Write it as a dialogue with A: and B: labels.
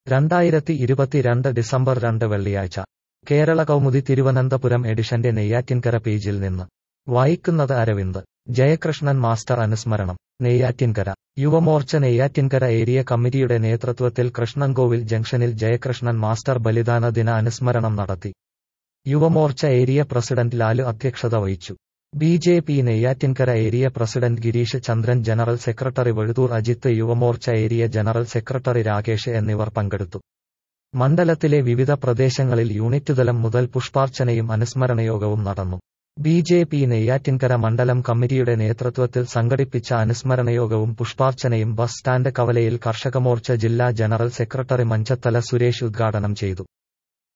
A: രണ്ടായിരത്തി ഇരുപത്തിരണ്ട് ഡിസംബർ രണ്ട് വെള്ളിയാഴ്ച കേരള കൗമുദി തിരുവനന്തപുരം എഡിഷന്റെ നെയ്യാറ്റിൻകര പേജിൽ നിന്ന് വായിക്കുന്നത് അരവിന്ദ് ജയകൃഷ്ണൻ മാസ്റ്റർ അനുസ്മരണം നെയ്യാറ്റിൻകര യുവമോർച്ച നെയ്യാറ്റിൻകര ഏരിയ കമ്മിറ്റിയുടെ നേതൃത്വത്തിൽ കൃഷ്ണൻകോവിൽ ജംഗ്ഷനിൽ ജയകൃഷ്ണൻ മാസ്റ്റർ ബലിദാന ദിന അനുസ്മരണം നടത്തി യുവമോർച്ച ഏരിയ പ്രസിഡന്റ് ലാലു അധ്യക്ഷത വഹിച്ചു B J P Neyyattinkara area president Gireesh Chandran general secretary Vazhuthoor Ajith Yuvamorcha area general secretary Rakesh എന്നിവർ പങ്കെടുത്തു മണ്ഡലത്തിലെ വിവിധ പ്രദേശങ്ങളിൽ യൂണിറ്റുതലം മുതൽ പുഷ്പാർച്ചനയും അനുസ്മരണയോഗവും നടന്നു ബി ജെ പി നെയ്യാറ്റിൻകര മണ്ഡലം കമ്മിറ്റിയുടെ നേതൃത്വത്തിൽ സംഘടിപ്പിച്ച അനുസ്മരണയോഗവും പുഷ്പാർച്ചനയും ബസ് സ്റ്റാൻഡ് കവലയിൽ കർഷകമോർച്ച ജില്ലാ ജനറൽ സെക്രട്ടറി മഞ്ചത്തല സുരേഷ് ഉദ്ഘാടനം ചെയ്തു